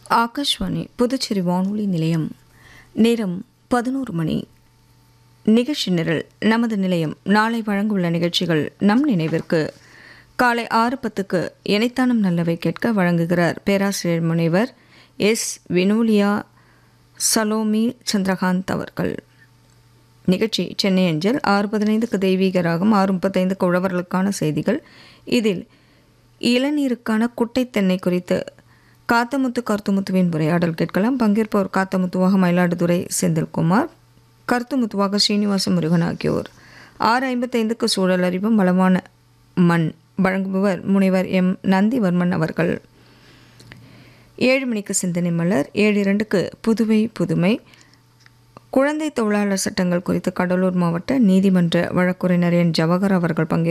ஆகாஷ்வாணி புதுச்சேரி வானொலி நிலையம் நேரம் பதினோரு மணி நிகழ்ச்சி நிரல் நமது நிலையம் நாளை வழங்கவுள்ள நிகழ்ச்சிகள் நம் நினைவிற்கு காலை ஆறு பத்துக்கு இணைத்தானம் நல்லவை கேட்க வழங்குகிறார் பேராசிரியர் முனைவர் எஸ் வினோலியா சலோமி சந்திரகாந்த் அவர்கள் நிகழ்ச்சி சென்னை அஞ்சல் ஆறு பதினைந்துக்கு தெய்வீக ராகம் ஆறு முப்பத்தைந்துக்கு உழவர்களுக்கான செய்திகள் இதில் இளநீருக்கான குட்டை தென்னை குறித்து காத்தமுத்து கருத்துமுத்துவின் உரையாடல் கேட்கலாம் பங்கேற்பவர் காத்தமுத்துவாக மயிலாடுதுறை செந்தில்குமார் கருத்துமுத்துவாக ஸ்ரீனிவாச முருகன் ஆகியோர் ஆறு ஐம்பத்தைந்துக்கு சூழல் அறிவும் வளமான மண் வழங்குபவர் முனைவர் எம் நந்திவர்மன் அவர்கள் ஏழு மணிக்கு சிந்தனை மலர் ஏழு இரண்டுக்கு புதுவை புதுமை குழந்தை தொழிலாளர் சட்டங்கள் குறித்து கடலூர் மாவட்ட நீதிமன்ற வழக்குரைஞர் என் ஜவஹர் அவர்கள் பங்கேற்று